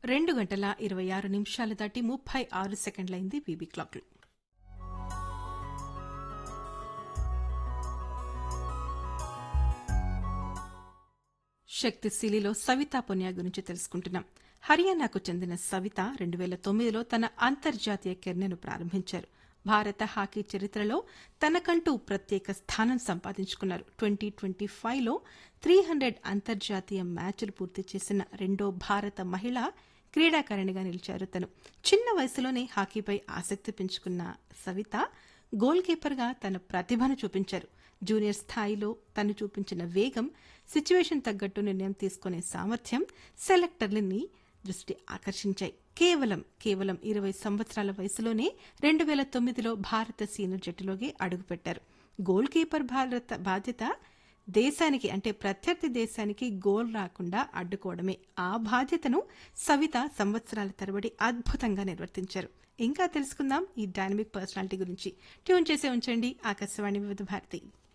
రెండు గంటల ఇరవై ఆరు నిమిషాలు దాటి ముప్పై ఆరు సెకండ్లైంది బీబీ క్లాక్లు శక్తిశీలిలో సవితా పునియా గురించి తెలుసుకుంటున్నాం హర్యానాకు చెందిన సవిత రెండు వేల తొమ్మిదిలో తన అంతర్జాతీయ కెరీర్ను ప్రారంభించారు భారత హాకీ చరిత్రలో తనకంటూ ప్రత్యేక స్థానం సంపాదించుకున్నారు ట్వంటీ ట్వంటీ ఫైవ్లో త్రీ హండ్రెడ్ అంతర్జాతీయ మ్యాచ్లు పూర్తి చేసిన రెండో భారత మహిళ క్రీడాకారిణిగా నిలిచారు తను చిన్న వయసులోనే హాకీపై ఆసక్తి పెంచుకున్న సవిత గోల్ కీపర్గా తన ప్రతిభను చూపించారు జూనియర్ స్థాయిలో తను చూపించిన వేగం సిచ్యువేషన్ తగ్గట్టు నిర్ణయం తీసుకునే సామర్థ్యం సెలెక్టర్లని దృష్టి ఆకర్షించాయి కేవలం కేవలం ఇరవై సంవత్సరాల వయసులోనే రెండు వేల తొమ్మిదిలో భారత సీనియర్ జట్టులోకి అడుగుపెట్టారు గోల్ కీపర్ భారత బాధ్యత దేశానికి అంటే ప్రత్యర్థి దేశానికి గోల్ రాకుండా అడ్డుకోవడమే ఆ బాధ్యతను సవిత సంవత్సరాల తరబడి అద్భుతంగా నిర్వర్తించారు ఇంకా తెలుసుకుందాం ఈ డైనమిక్ పర్సనాలిటీ గురించి ట్యూన్ చేసే ఉంచండి ఆకాశవాణి వివిధ భారతి